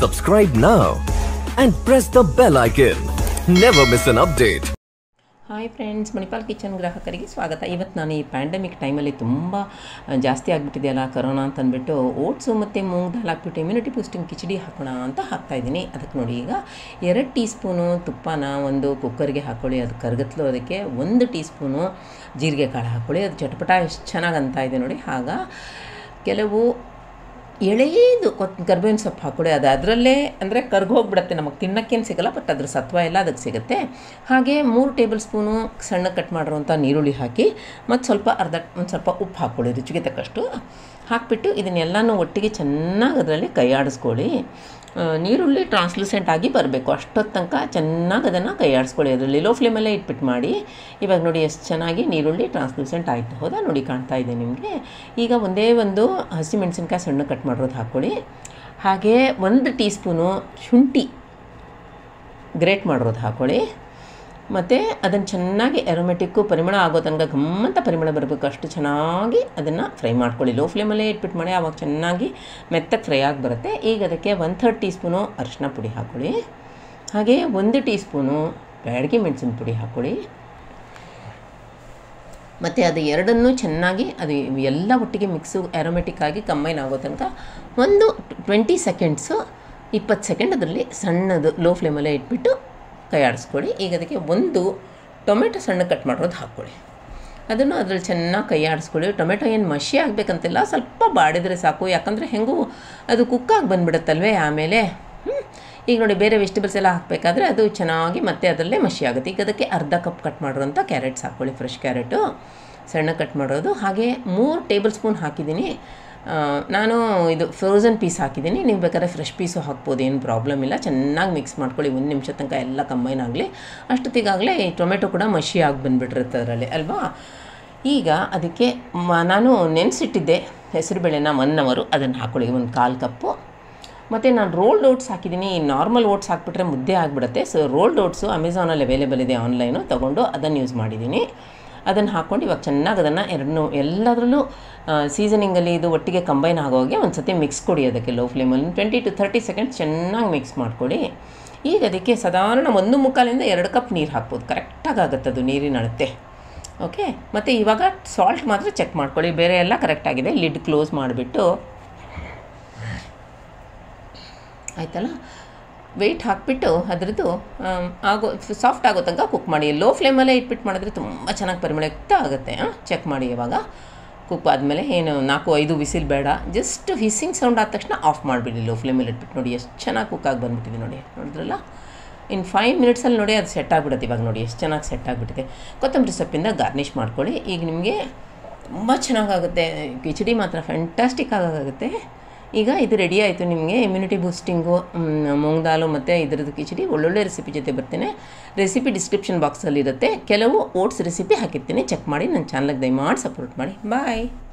Subscribe now and press the bell icon. Never miss an update. Hi friends Manipal kitchen ಗ್ರಾಹಕರಿಗೆ ಸ್ವಾಗತ ಇವತ್ತು ನಾನು ಈ ಪ್ಯಾಂಡಮಿಕ್ ಟೈಮಲ್ಲಿ ತುಂಬ ಜಾಸ್ತಿ ಆಗಿಬಿಟ್ಟಿದೆಯಲ್ಲ ಕರೋನಾ ಅಂತ ಅಂದ್ಬಿಟ್ಟು ಓಟ್ಸು ಮತ್ತು ಮೂಂಗ್ ದಾಲ್ ಹಾಕ್ಬಿಟ್ಟು ಇಮ್ಯುನಿಟಿ ಬೂಸ್ಟಿಂಗ್ ಕಿಚಡಿ ಹಾಕೋಣ ಅಂತ ಹಾಕ್ತಾಯಿದ್ದೀನಿ ಅದಕ್ಕೆ ನೋಡಿ ಈಗ ಎರಡು ಟೀ ಸ್ಪೂನು ತುಪ್ಪನ ಒಂದು ಕುಕ್ಕರ್ಗೆ ಹಾಕ್ಕೊಳ್ಳಿ ಅದು ಕರಗತ್ಲು ಅದಕ್ಕೆ ಒಂದು ಟೀ ಸ್ಪೂನು ಜೀರಿಗೆ ಕಾಳು ಹಾಕ್ಕೊಳ್ಳಿ ಅದು ಚಟಪಟ ಎಷ್ಟು ಚೆನ್ನಾಗಿ ಅಂತ ಇದೆ ನೋಡಿ ಆಗ ಕೆಲವು ಎಳೆಯದು ಕೊತ್ ಕರ್ಬೇವಿನ ಸೊಪ್ಪು ಹಾಕ್ಕೊಳ್ಳಿ ಅದು ಅದರಲ್ಲೇ ಅಂದರೆ ಕರ್ಗೋಗ್ಬಿಡುತ್ತೆ ನಮಗೆ ತಿನ್ನೋಕ್ಕೇನು ಸಿಗಲ್ಲ ಬಟ್ ಅದ್ರ ಸತ್ವ ಎಲ್ಲ ಅದಕ್ಕೆ ಸಿಗುತ್ತೆ ಹಾಗೆ ಮೂರು ಟೇಬಲ್ ಸ್ಪೂನು ಸಣ್ಣ ಕಟ್ ಮಾಡಿರುವಂಥ ನೀರುಳ್ಳಿ ಹಾಕಿ ಮತ್ತು ಸ್ವಲ್ಪ ಅರ್ಧ ಒಂದು ಸ್ವಲ್ಪ ಉಪ್ಪು ಹಾಕ್ಕೊಳ್ಳಿ ರುಚಿಗೆ ತಕ್ಕಷ್ಟು ಹಾಕಿಬಿಟ್ಟು ಇದನ್ನೆಲ್ಲನೂ ಒಟ್ಟಿಗೆ ಚೆನ್ನಾಗಿ ಅದರಲ್ಲಿ ಕೈ ಆಡಿಸ್ಕೊಳ್ಳಿ ಆ, ನೀರುಳ್ಳಿ ಟ್ರಾನ್ಸ್ಲೂಸೆಂಟ್ ಆಗಿ ಬರಬೇಕು ಅಷ್ಟೊತ್ತು ತನಕ ಚೆನ್ನಾಗಿ ಅದನ್ನು ಕೈ ಆಡಿಸ್ಕೊಳ್ಳಿ ಅದರಲ್ಲಿ ಲೋ ಫ್ಲೇಮಲ್ಲೇ ಇಟ್ಬಿಟ್ಟು ಮಾಡಿ ಇವಾಗ ನೋಡಿ ಎಷ್ಟು ಚೆನ್ನಾಗಿ ನೀರುಳ್ಳಿ ಟ್ರಾನ್ಸ್ಲೂಸೆಂಟ್ ಆಯಿತು ಹೌದಾ ನೋಡಿ ಕಾಣ್ತಾ ಇದೆ ನಿಮಗೆ ಈಗ ಒಂದೇ ಒಂದು ಹಸಿಮೆಣಸಿನ್ಕಾಯಿ ಸಣ್ಣ ಕಟ್ ಮಾಡಿರೋದು ಹಾಕ್ಕೊಳ್ಳಿ ಹಾಗೆ ಒಂದು ಟೀ ಸ್ಪೂನು ಶುಂಠಿ ಗ್ರೇಟ್ ಮಾಡಿರೋದು ಹಾಕ್ಕೊಳ್ಳಿ ಮತ್ತು ಅದನ್ನು ಚೆನ್ನಾಗಿ ಎರೋಮೆಟಿಕ್ಕು ಪರಿಮಳ ಆಗೋ ತನಕ ಗಮ್ಮಂತ ಪರಿಮಳ ಬರಬೇಕು ಅಷ್ಟು ಚೆನ್ನಾಗಿ ಅದನ್ನು ಫ್ರೈ ಮಾಡ್ಕೊಳ್ಳಿ ಲೋ ಫ್ಲೇಮಲ್ಲೇ ಇಟ್ಬಿಟ್ಟು ಮಾಡಿ ಆವಾಗ ಚೆನ್ನಾಗಿ ಮೆತ್ತಗೆ ಫ್ರೈ ಆಗಿ ಬರುತ್ತೆ ಈಗ ಅದಕ್ಕೆ ಒನ್ ಥರ್ಡ್ ಟೀ ಸ್ಪೂನು ಅರಿಶಿನ ಪುಡಿ ಹಾಕ್ಕೊಳ್ಳಿ ಹಾಗೆ ಒಂದು ಟೀ ಸ್ಪೂನು ಬ್ಯಾಡಗಿ ಮೆಣಸಿನ ಪುಡಿ ಹಾಕ್ಕೊಳ್ಳಿ ಮತ್ತು ಅದು ಎರಡನ್ನೂ ಚೆನ್ನಾಗಿ ಅದು ಎಲ್ಲ ಒಟ್ಟಿಗೆ ಮಿಕ್ಸು ಆ್ಯರೋಮೆಟಿಕ್ ಆಗಿ ಕಂಬೈನ್ ಆಗೋ ತನಕ ಒಂದು ಟ್ವೆಂಟಿ ಸೆಕೆಂಡ್ಸು ಇಪ್ಪತ್ತು ಸೆಕೆಂಡ್ ಅದರಲ್ಲಿ ಸಣ್ಣದು ಲೋ ಫ್ಲೇಮಲ್ಲೇ ಇಟ್ಬಿಟ್ಟು ಕೈ ಆಡಿಸ್ಕೊಳ್ಳಿ ಈಗ ಅದಕ್ಕೆ ಒಂದು ಟೊಮೆಟೊ ಸಣ್ಣ ಕಟ್ ಮಾಡಿರೋದು ಹಾಕ್ಕೊಳ್ಳಿ ಅದನ್ನು ಅದರಲ್ಲಿ ಚೆನ್ನಾಗಿ ಕೈ ಆಡಿಸ್ಕೊಳ್ಳಿ ಟೊಮೆಟೊ ಏನು ಮಷಿ ಆಗಬೇಕಂತಿಲ್ಲ ಸ್ವಲ್ಪ ಬಾಡಿದರೆ ಸಾಕು ಯಾಕಂದರೆ ಹೆಂಗೂ ಅದು ಕುಕ್ಕಾಗಿ ಬಂದುಬಿಡುತ್ತಲ್ವೇ ಆಮೇಲೆ ಹ್ಮ್. ಈಗ ನೋಡಿ ಬೇರೆ ವೆಜಿಟೇಬಲ್ಸ್ ಎಲ್ಲ ಹಾಕಬೇಕಾದ್ರೆ ಅದು ಚೆನ್ನಾಗಿ ಮತ್ತೆ ಅದರಲ್ಲೇ ಮಷಿ ಆಗುತ್ತೆ ಈಗ ಅದಕ್ಕೆ ಅರ್ಧ ಕಪ್ ಕಟ್ ಮಾಡಿರೋಂಥ ಕ್ಯಾರೆಟ್ಸ್ ಹಾಕ್ಕೊಳ್ಳಿ ಫ್ರೆಶ್ ಕ್ಯಾರೆಟು ಸಣ್ಣ ಕಟ್ ಮಾಡೋದು ಹಾಗೆ ಮೂರು ಟೇಬಲ್ ಸ್ಪೂನ್ ಹಾಕಿದ್ದೀನಿ ಆ, ನಾನು ಇದು ಫ್ರೋಝನ್ ಪೀಸ್ ಹಾಕಿದ್ದೀನಿ ನೀವು ಬೇಕಾದ್ರೆ ಫ್ರೆಶ್ ಪೀಸು ಹಾಕ್ಬೋದು ಏನು ಪ್ರಾಬ್ಲಮ್ ಇಲ್ಲ ಚೆನ್ನಾಗಿ ಮಿಕ್ಸ್ ಮಾಡ್ಕೊಳ್ಳಿ ಒಂದು ನಿಮಿಷ ತನಕ ಎಲ್ಲ ಕಂಬೈನ್ ಆಗಲಿ ಅಷ್ಟೊತ್ತಿಗಾಗಲೇ ಈ ಟೊಮೆಟೊ ಕೂಡ ಮಷಿ ಆಗಿ ಬಂದುಬಿಟ್ಟಿರುತ್ತೆ ಅದರಲ್ಲಿ ಅಲ್ವಾ ಈಗ ಅದಕ್ಕೆ ಮ ನಾನು ನೆನೆಸಿಟ್ಟಿದ್ದೆ ಹೆಸರುಬೇಳೆನ ಒನ್ ಅವರು ಅದನ್ನು ಹಾಕ್ಕೊಳ್ಳಿ ಒಂದು ಕಾಲು ಕಪ್ಪು ಮತ್ತು ನಾನು ರೋಲ್ಡ್ ಓಟ್ಸ್ ಹಾಕಿದ್ದೀನಿ ನಾರ್ಮಲ್ ಓಟ್ಸ್ ಹಾಕ್ಬಿಟ್ರೆ ಮುದ್ದೆ ಆಗಿಬಿಡುತ್ತೆ ಸೊ ರೋಲ್ಡ್ ಓಟ್ಸು ಅಮೆಝಾನಲ್ಲಿ ಅವೈಲೇಬಲ್ ಇದೆ ಆನ್ಲೈನು ತೊಗೊಂಡು ಅದನ್ನು ಯೂಸ್ ಮಾಡಿದ್ದೀನಿ ಅದನ್ನು ಹಾಕ್ಕೊಂಡು ಇವಾಗ ಚೆನ್ನಾಗಿ ಅದನ್ನು ಎರಡನ್ನೂ ಎಲ್ಲದರಲ್ಲೂ ಸೀಸನಿಂಗಲ್ಲಿ ಇದು ಒಟ್ಟಿಗೆ ಕಂಬೈನ್ ಆಗೋಗೆ ಒಂದು ಸತಿ ಮಿಕ್ಸ್ ಕೊಡಿ ಅದಕ್ಕೆ ಲೋ ಫ್ಲೇಮಲ್ಲಿ ಟ್ವೆಂಟಿ ಟು ತರ್ಟಿ ಸೆಕೆಂಡ್ಸ್ ಚೆನ್ನಾಗಿ ಮಿಕ್ಸ್ ಮಾಡ್ಕೊಳ್ಳಿ ಈಗ ಅದಕ್ಕೆ ಸಾಧಾರಣ ಒಂದು ಮುಕ್ಕಾಲಿಂದ ಎರಡು ಕಪ್ ನೀರು ಹಾಕ್ಬೋದು ಕರೆಕ್ಟಾಗಿ ಆಗುತ್ತೆ ಅದು ನೀರಿನ ಅಳತೆ ಓಕೆ ಮತ್ತು ಇವಾಗ ಸಾಲ್ಟ್ ಮಾತ್ರ ಚೆಕ್ ಮಾಡ್ಕೊಳ್ಳಿ ಬೇರೆ ಎಲ್ಲ ಕರೆಕ್ಟಾಗಿದೆ ಲಿಡ್ ಕ್ಲೋಸ್ ಮಾಡಿಬಿಟ್ಟು ಆಯ್ತಲ್ಲ ವೆಯ್ಟ್ ಹಾಕಿಬಿಟ್ಟು ಅದರದ್ದು ಆಮ್, ಆಗೋ ಸಾಫ್ಟ್ ಆಗೋ ತನಕ ಕುಕ್ ಮಾಡಿ ಲೋ ಫ್ಲೇಮಲ್ಲೇ ಇಟ್ಬಿಟ್ಟು ಮಾಡಿದ್ರೆ ತುಂಬ ಚೆನ್ನಾಗಿ ಪರಿಮಳಯುಕ್ತ ಆಗುತ್ತೆ ಚೆಕ್ ಮಾಡಿ ಇವಾಗ ಕುಕ್ ಆದಮೇಲೆ ಏನು ನಾಲ್ಕು ಐದು ವಿಸಿಲ್ ಬೇಡ ಜಸ್ಟ್ ಹಿಸ್ಸಿಂಗ್ ಸೌಂಡ್ ಆದ ತಕ್ಷಣ ಆಫ್ ಮಾಡಿಬಿಡಿ ಲೋ ಫ್ಲೇಮಲ್ಲಿ ಇಟ್ಬಿಟ್ಟು ನೋಡಿ ಎಷ್ಟು ಚೆನ್ನಾಗಿ ಕುಕ್ ಆಗಿ ಬಂದ್ಬಿಟ್ಟಿದೆ ನೋಡಿ ನೋಡಿದ್ರಲ್ಲ ಇನ್ನು ಫೈವ್ ಮಿನಿಟ್ಸಲ್ಲಿ ನೋಡಿ ಅದು ಸೆಟ್ ಆಗಿಬಿಡುತ್ತೆ ಇವಾಗ ನೋಡಿ ಎಷ್ಟು ಚೆನ್ನಾಗಿ ಸೆಟ್ ಆಗಿಬಿಟ್ಟಿದೆ ಕೊತ್ತಂಬರಿ ಸೊಪ್ಪಿಂದ ಗಾರ್ನಿಷ್ ಮಾಡ್ಕೊಳ್ಳಿ ಈಗ ನಿಮಗೆ ತುಂಬ ಚೆನ್ನಾಗಾಗುತ್ತೆ ಕಿಚಡಿ ಮಾತ್ರ ಫ್ಯಾಂಟಾಸ್ಟಿಕ್ ಆಗುತ್ತೆ ಈಗ ಇದು ರೆಡಿ ಆಯಿತು ನಿಮಗೆ ಇಮ್ಯುನಿಟಿ ಬೂಸ್ಟಿಂಗು ಮೂಂಗ್ ದಾಲು ಮತ್ತು ಇದರದ್ದು ಕಿಚಡಿ ಒಳ್ಳೊಳ್ಳೆ ರೆಸಿಪಿ ಜೊತೆ ಬರ್ತೇನೆ ರೆಸಿಪಿ ಡಿಸ್ಕ್ರಿಪ್ಷನ್ ಬಾಕ್ಸಲ್ಲಿ ಇರುತ್ತೆ ಕೆಲವು ಓಟ್ಸ್ ರೆಸಿಪಿ ಹಾಕಿರ್ತೀನಿ ಚೆಕ್ ಮಾಡಿ ನನ್ನ ಚಾನಲ್ಗೆ ದಯಮಾಡಿ ಸಪೋರ್ಟ್ ಮಾಡಿ ಬಾಯ್